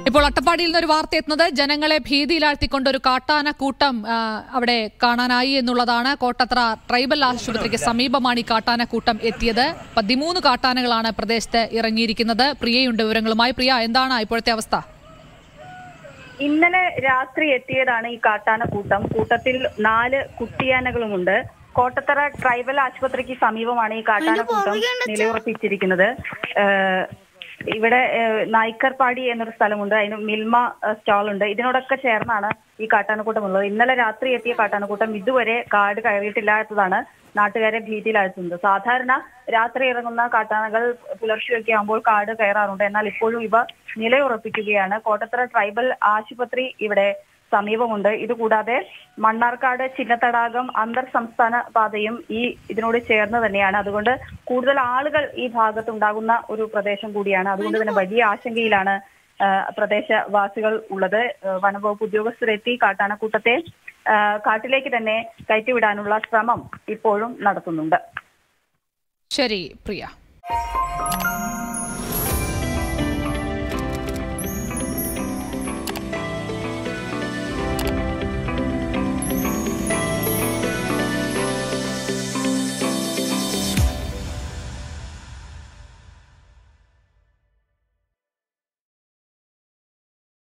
ഇപ്പോൾ അട്ടപ്പാടിയിൽ നിന്ന് ഒരു വാർത്ത എത്തുന്നത് ജനങ്ങളെ ഭീതിയിലാഴ്ത്തിക്കൊണ്ട് ഒരു കാട്ടാന കൂട്ടം ആ, അവിടെ കാണാനായി എന്നുള്ളതാണ് കോട്ടത്ര ട്രൈബൽ ആശുപത്രിക്ക് സമീപമാണ് ഈ കാട്ടാന കൂട്ടം എത്തിയത് പതിമൂന്ന് കാട്ടാനകളാണ് പ്രദേശത്ത് ഇറങ്ങിയിരിക്കുന്നത് പ്രിയയുണ്ട് വിവരങ്ങളുമായി പ്രിയ എന്താണ് ഇപ്പോഴത്തെ അവസ്ഥ ഇന്നലെ രാത്രി എത്തിയതാണ് ഈ കാട്ടാന കൂട്ടം കൂട്ടത്തിൽ നാല് കുട്ടിയാനകളുമുണ്ട് കോട്ടത്തറ ട്രൈബൽ ആശുപത്രിക്ക് സമീപമാണ് ഈ കാട്ടാന കൂട്ടം നിലയുറപ്പിച്ചിരിക്കുന്നത് ഏഹ് ഇവിടെ ഏഹ് നായ്ക്കർപാടി എന്നൊരു സ്ഥലമുണ്ട് അതിന് മിൽമ ഏഹ് സ്റ്റാൾ ഉണ്ട് ഇതിനോടൊക്കെ ചേർന്നാണ് ഈ കാട്ടാനക്കൂട്ടം ഉള്ളത് ഇന്നലെ രാത്രി എത്തിയ കാട്ടാനക്കൂട്ടം ഇതുവരെ കാട് കയറിയിട്ടില്ലാത്തതാണ് നാട്ടുകാരെ ഭീതിയിലാഴ്ത്തുന്നത് സാധാരണ രാത്രി ഇറങ്ങുന്ന കാട്ടാനകൾ പുലർച്ചെയൊക്കെ ആകുമ്പോൾ കാട് കയറാറുണ്ട് എന്നാൽ ഇപ്പോഴും ഇവ നിലയുറപ്പിക്കുകയാണ് കോട്ടത്തറ ട്രൈബൽ ആശുപത്രി ഇവിടെ സമീപമുണ്ട് ഇതുകൂടാതെ മണ്ണാർക്കാട് ചിന്നത്തടാകം അന്തർ സംസ്ഥാന പാതയും ഈ ഇതിനോട് ചേർന്ന് തന്നെയാണ് അതുകൊണ്ട് കൂടുതൽ ആളുകൾ ഈ ഭാഗത്തുണ്ടാകുന്ന ഒരു പ്രദേശം കൂടിയാണ് അതുകൊണ്ട് തന്നെ വലിയ ആശങ്കയിലാണ് ആ, പ്രദേശവാസികൾ ഉള്ളത് ആ, വനംവകുപ്പ് ഉദ്യോഗസ്ഥരെത്തി കാട്ടാനക്കൂട്ടത്തെ ആ, കാട്ടിലേക്ക് തന്നെ കയറ്റിവിടാനുള്ള ശ്രമം ഇപ്പോഴും നടത്തുന്നുണ്ട് ശരി പ്രിയ